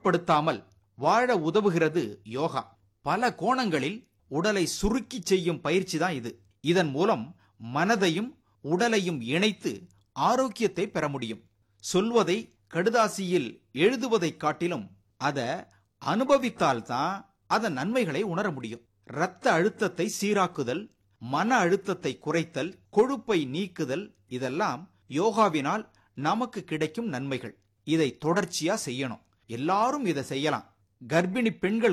பொருட்படுத்தாமல் வாழ உதவுகிறது யோகா பல கோணங்களில் உடலை சுருக்கி செய்யும் பயிற்சி தான் இது இதன் மூலம் மனதையும் உடலையும் இணைத்து ஆரோக்கியத்தை பெற முடியும் சொல்வதை கடுதாசியில் எழுதுவதைக் காட்டிலும் அத அனுபவித்தால்தான் அதன் நன்மைகளை உணர முடியும் இரத்த அழுத்தத்தை சீராக்குதல் மன அழுத்தத்தை குறைத்தல் கொழுப்பை நீக்குதல் இதெல்லாம் யோகாவினால் நமக்கு கிடைக்கும் நன்மைகள் இதை தொடர்ச்சியா செய்யணும் எல்லாரும் இதை செய்யலாம் கர்ப்பிணி பெண்கள்